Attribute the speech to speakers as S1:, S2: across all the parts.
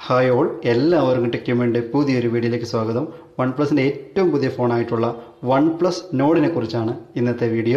S1: hi all എല്ലാവർക്കും ടെക്യുമെൻ്റെ പുതിയൊരു വീഡിയോയിലേക്ക് സ്വാഗതം വൺ പ്ലസിൻ്റെ ഏറ്റവും പുതിയ ഫോണായിട്ടുള്ള വൺ പ്ലസ് നോഡിനെ കുറിച്ചാണ് ഇന്നത്തെ വീഡിയോ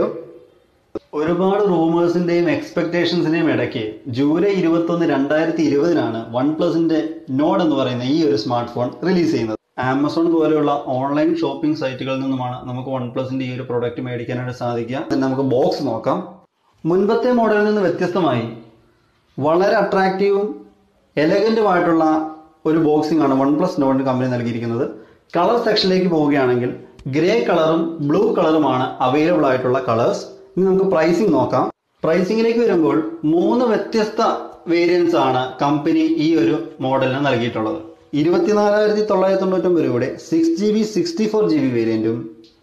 S1: ഒരുപാട് റൂമേഴ്സിൻ്റെയും എക്സ്പെക്ടേഷൻസിൻ്റെയും ഇടയ്ക്ക് ജൂലൈ ഇരുപത്തൊന്ന് രണ്ടായിരത്തി ഇരുപതിനാണ് വൺ പ്ലസിൻ്റെ നോഡ് എന്ന് പറയുന്ന ഈ ഒരു സ്മാർട്ട് ഫോൺ റിലീസ് ചെയ്യുന്നത് ആമസോൺ പോലെയുള്ള ഓൺലൈൻ ഷോപ്പിംഗ് സൈറ്റുകളിൽ നിന്നുമാണ് നമുക്ക് വൺ പ്ലസിൻ്റെ ഈ ഒരു പ്രോഡക്റ്റ് മേടിക്കാനായിട്ട് സാധിക്കുക അതിന് നമുക്ക് ബോക്സ് നോക്കാം മുൻപത്തെ മോഡലിൽ നിന്ന് വ്യത്യസ്തമായി വളരെ അട്രാക്റ്റീവും എലഗൻറ്റുമായിട്ടുള്ള ഒരു ബോക്സിംഗ് ആണ് വൺ പ്ലസ് നോട്ടിന് കമ്പനി നൽകിയിരിക്കുന്നത് കളർ സെക്ഷനിലേക്ക് പോവുകയാണെങ്കിൽ ഗ്രേ കളറും ബ്ലൂ കളറുമാണ് അവൈലബിൾ ആയിട്ടുള്ള കളേഴ്സ് ഇനി നമുക്ക് പ്രൈസിംഗ് നോക്കാം പ്രൈസിംഗിലേക്ക് വരുമ്പോൾ മൂന്ന് വ്യത്യസ്ത വേരിയൻസ് ആണ് കമ്പനി ഈ ഒരു മോഡലിന് നൽകിയിട്ടുള്ളത് ഇരുപത്തിനാലായിരത്തി തൊള്ളായിരത്തി തൊണ്ണൂറ്റൊമ്പത് രൂപയുടെ six G B sixty four G B വേരിയൻറ്റും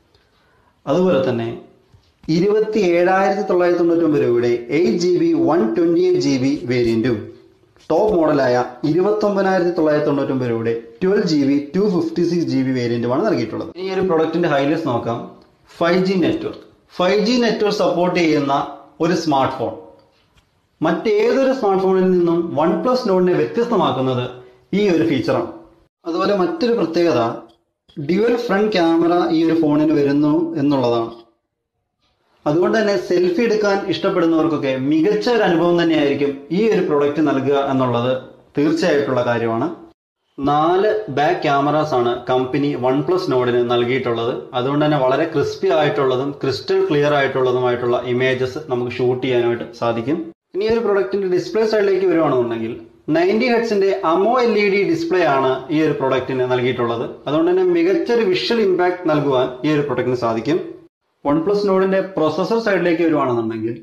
S1: അതുപോലെ തന്നെ ഇരുപത്തി ഏഴായിരത്തി തൊള്ളായിരത്തി തൊണ്ണൂറ്റൊമ്പത് രൂപയുടെ eight G B one twenty eight G B വേരിയൻറ്റും ടോപ്പ് മോഡലായ ഇരുപത്തൊമ്പതിനായിരത്തി തൊള്ളായിരത്തി തൊണ്ണൂറ്റൊമ്പത് രൂപയുടെ twelve G B two fifty six G B വേരിയൻറ്റുമാണ് നൽകിയിട്ടുള്ളത് ഇനി ഈ ഒരു പ്രൊഡക്റ്റിന്റെ ഹൈലൈറ്റ്സ് നോക്കാം five G network five G network support ചെയ്യുന്ന ഒരു സ്മാർട്ട് ഫോൺ മറ്റേതൊരു സ്മാർട്ട് ഫോണിൽ നിന്നും വൺ പ്ലസ് നോഡിനെ വ്യത്യസ്തമാക്കുന്നത് ഈ ഒരു ഫീച്ചറാണ് അതുപോലെ മറ്റൊരു പ്രത്യേകത ഡ്യുവൽ ഫ്രണ്ട് ക്യാമറ ഈ ഒരു ഫോണിന് വരുന്നു എന്നുള്ളതാണ് അതുകൊണ്ട് തന്നെ സെൽഫി എടുക്കാൻ ഇഷ്ടപ്പെടുന്നവർക്കൊക്കെ മികച്ച ഒരു അനുഭവം തന്നെയായിരിക്കും ഈ ഒരു പ്രൊഡക്റ്റ് നൽകുക എന്നുള്ളത് തീർച്ചയായിട്ടുള്ള കാര്യമാണ് നാല് ബാക്ക് ക്യാമറാസ് ആണ് കമ്പനി വൺ പ്ലസ് നോഡിന് നൽകിയിട്ടുള്ളത് അതുകൊണ്ട് തന്നെ വളരെ ക്രിസ്പി ആയിട്ടുള്ളതും ക്രിസ്റ്റൽ ക്ലിയർ ആയിട്ടുള്ളതുമായിട്ടുള്ള ഇമേജസ് നമുക്ക് ഷൂട്ട് ചെയ്യാനായിട്ട് സാധിക്കും ഇനി ഒരു പ്രൊഡക്റ്റിന്റെ ഡിസ്പ്ലേ സൈഡിലേക്ക് വരുവാണെന്നുണ്ടെങ്കിൽ നയൻറ്റി ഹെഡ്സിന്റെ AMOLED display ആണ് ഈ ഒരു പ്രൊഡക്റ്റിന് നൽകിയിട്ടുള്ളത് അതുകൊണ്ട് തന്നെ മികച്ചൊരു വിഷ്വൽ ഇമ്പാക്ട് നൽകുവാൻ ഈ ഒരു പ്രൊഡക്റ്റിന് സാധിക്കും വൺ പ്ലസ് നോഡിന്റെ പ്രൊസസർ സൈഡിലേക്ക് വരുവാണെന്നുണ്ടെങ്കിൽ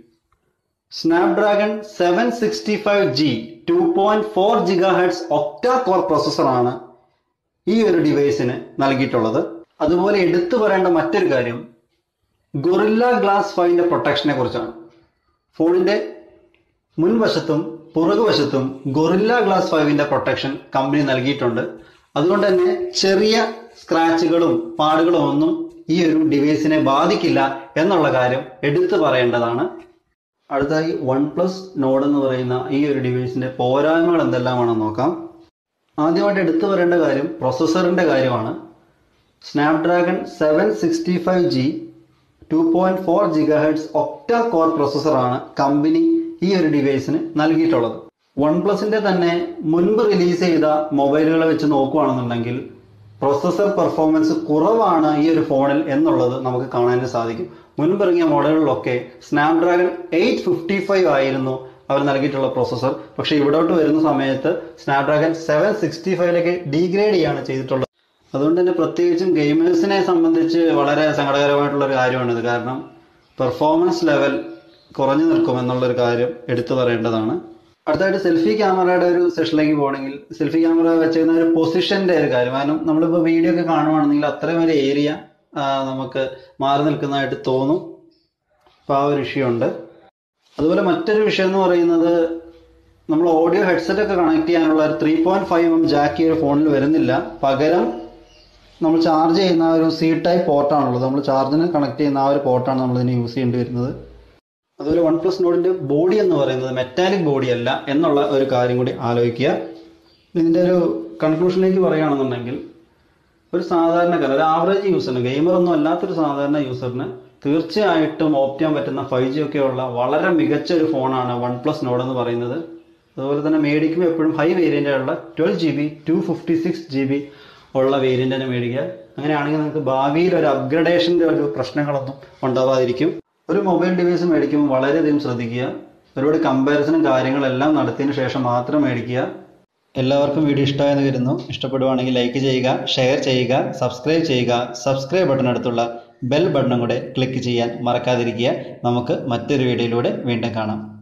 S1: Snapdragon seven sixty five G two point four giga hertz octa core പ്രൊസസറാണ് ഈ ഒരു ഡിവൈസിന് നൽകിയിട്ടുള്ളത് അതുപോലെ എടുത്തു പറയേണ്ട മറ്റൊരു കാര്യം ഗൊറില്ല ഗ്ലാസ് ഫൈവിന്റെ പ്രൊട്ടക്ഷനെ കുറിച്ചാണ് ഫോണിന്റെ മുൻവശത്തും പുറകുവശത്തും ഗൊറില്ല ഗ്ലാസ് ഫൈവിന്റെ പ്രൊട്ടക്ഷൻ കമ്പനി നൽകിയിട്ടുണ്ട് അതുകൊണ്ട് തന്നെ ചെറിയ സ്ക്രാച്ചുകളും പാടുകളും ഒന്നും ഈ ഒരു ഡിവൈസിനെ ബാധിക്കില്ല എന്നുള്ള കാര്യം എടുത്തു പറയേണ്ടതാണ് അടുത്തായി വൺ പ്ലസ് നോഡ് എന്ന് പറയുന്ന ഈ ഒരു ഡിവൈസിന്റെ പോരായ്മകൾ എന്തെല്ലാമാണെന്ന് നോക്കാം ആദ്യമായിട്ട് എടുത്തു പറയേണ്ട കാര്യം പ്രൊസസ്സറിന്റെ കാര്യമാണ് Snapdragon seven sixty five G two point four giga hertz octa core പ്രൊസസ്സറാണ് കമ്പനി ഈ ഒരു ഡിവൈസിന് നൽകിയിട്ടുള്ളത് വൺ പ്ലസിന്റെ തന്നെ മുൻപ് റിലീസ് ചെയ്ത മൊബൈലുകളെ വെച്ച് നോക്കുകയാണെന്നുണ്ടെങ്കിൽ പ്രൊസസർ പെർഫോമൻസ് കുറവാണ് ഈ ഒരു ഫോണിൽ എന്നുള്ളത് നമുക്ക് കാണാൻ സാധിക്കും മുൻപിറങ്ങിയ മോഡലുകളിലൊക്കെ സ്നാപ്ഡ്രാഗൺ എയ്റ്റ് ഫിഫ്റ്റി ഫൈവ് ആയിരുന്നു അവർ നൽകിയിട്ടുള്ള പ്രൊസസർ പക്ഷേ ഇവിടോട്ട് വരുന്ന സമയത്ത് സ്നാപ്ഡ്രാഗൺ സെവൻ സിക്സ്റ്റി ഫൈവിലേക്ക് ഡീഗ്രേഡ് ചെയ്യാണ് ചെയ്തിട്ടുള്ളത് അതുകൊണ്ട് തന്നെ പ്രത്യേകിച്ചും ഗെയിമേഴ്സിനെ സംബന്ധിച്ച് വളരെ സങ്കടകരമായിട്ടുള്ള ഒരു കാര്യമാണിത് കാരണം പെർഫോമൻസ് ലെവൽ കുറഞ്ഞു നിൽക്കും എന്നുള്ളൊരു കാര്യം എടുത്തു പറയേണ്ടതാണ് അടുത്തായിട്ട് സെൽഫി ക്യാമറയുടെ ഒരു സെഷനിലേക്ക് പോകണമെങ്കിൽ സെൽഫി ക്യാമറ വെച്ചിരുന്ന ഒരു പൊസിഷന്റെ ഒരു കാര്യം കാരണം നമ്മളിപ്പോൾ വീഡിയോ ഒക്കെ കാണുവാണെങ്കിൽ അത്രയും ഒരു ഏരിയ നമുക്ക് മാറി നിൽക്കുന്നതായിട്ട് തോന്നും അപ്പോൾ ആ ഒരു ഇഷ്യൂ ഉണ്ട് അതുപോലെ മറ്റൊരു വിഷയം എന്ന് പറയുന്നത് നമ്മൾ ഓഡിയോ ഹെഡ്സെറ്റ് ഒക്കെ കണക്ട് ചെയ്യാനുള്ള ഒരു three point five M jack ഈ ഒരു ഫോണിൽ വരുന്നില്ല പകരം നമ്മൾ ചാർജ് ചെയ്യുന്ന ഒരു സി ടൈപ്പ് പോർട്ടാണുള്ളത് നമ്മൾ ചാർജിന് കണക്ട് ചെയ്യുന്ന ആ ഒരു പോർട്ടാണ് നമ്മൾ ഇതിന് യൂസ് ചെയ്യേണ്ടി വരുന്നത് അതുപോലെ വൺ പ്ലസ് നോഡിന്റെ ബോഡി എന്ന് പറയുന്നത് മെറ്റാലിക് ബോഡി അല്ല എന്നുള്ള ഒരു കാര്യം കൂടി ആലോചിക്കുക ഇതിന്റെ ഒരു കൺക്ലൂഷനിലേക്ക് പറയുകയാണെന്നുണ്ടെങ്കിൽ ഒരു സാധാരണക്കാരൻ ഒരു ആവറേജ് യൂസറിന് ഗെയിമർ ഒന്നും അല്ലാത്തൊരു സാധാരണ യൂസറിന് തീർച്ചയായിട്ടും ഓപ്റ്റ് ചെയ്യാൻ പറ്റുന്ന ഫൈവ് ജി ഒക്കെ ഉള്ള വളരെ മികച്ച ഒരു ഫോണാണ് വൺ പ്ലസ് നോഡ് എന്ന് പറയുന്നത് അതുപോലെ തന്നെ മേടിക്കുമ്പോൾ എപ്പോഴും ഹൈ വേരിയൻ്റ് ഉള്ള twelve G B two fifty six G B ഉള്ള വേരിയൻ്റ് തന്നെ മേടിക്കുക അങ്ങനെയാണെങ്കിൽ നിങ്ങൾക്ക് ഭാവിയിൽ ഒരു അപ്ഗ്രഡേഷൻ്റെ ഒരു പ്രശ്നങ്ങളൊന്നും ഉണ്ടാവാതിരിക്കും ഒരു മൊബൈൽ ഡിവൈസ് മേടിക്കുമ്പോൾ വളരെയധികം ശ്രദ്ധിക്കുക ഒരുപാട് കമ്പാരിസണും കാര്യങ്ങളെല്ലാം നടത്തിയതിന് ശേഷം മാത്രം മേടിക്കുക എല്ലാവർക്കും വീഡിയോ ഇഷ്ടമായെന്ന് കരുതുന്നു ഇഷ്ടപ്പെടുവാണെങ്കിൽ ലൈക്ക് ചെയ്യുക ഷെയർ ചെയ്യുക സബ്സ്ക്രൈബ് ചെയ്യുക സബ്സ്ക്രൈബ് ബട്ടൺ അടുത്തുള്ള ബെൽ ബട്ടണും കൂടെ ക്ലിക്ക് ചെയ്യാൻ മറക്കാതിരിക്കുക നമുക്ക് മറ്റൊരു വീഡിയോയിലൂടെ വീണ്ടും കാണാം